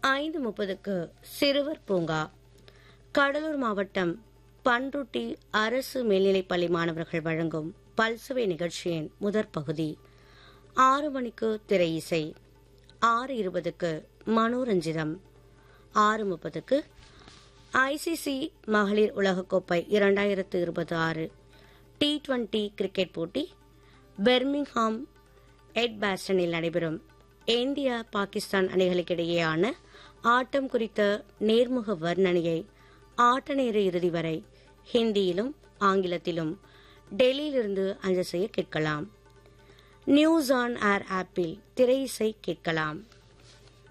ஐந்து முப்பதுக்கு சிறுவர் பூங்கா கடலூர் மாவட்டம் பன்ருட்டி அரசு மேல்நிலைப்பள்ளி மாணவர்கள் வழங்கும் பல்சுவை நிகழ்ச்சியின் முதற் பகுதி ஆறு மணிக்கு திரை இசை ஆறு இருபதுக்கு மனோரஞ்சிதம் ஆறு முப்பதுக்கு ஐசிசி மகளிர் உலகக்கோப்பை இரண்டாயிரத்து இருபத்தி ஆறு டி டுவெண்டி கிரிக்கெட் போட்டி பெர்மிங்ஹாம் எட் பாஸ்டனில் நடைபெறும் இந்தியா பாகிஸ்தான் அணிகளுக்கிடையேயான ஆட்டம் குறித்த நேர்முக வர்ணனையை ஆட்ட நேர இறுதி வரை ஹிந்தியிலும் ஆங்கிலத்திலும் டெல்லியிலிருந்து அஞ்சல் செய்ய கேட்கலாம் நியூஸ் ஆன் ஏர் ஆப்பில் திரை இசை கேட்கலாம்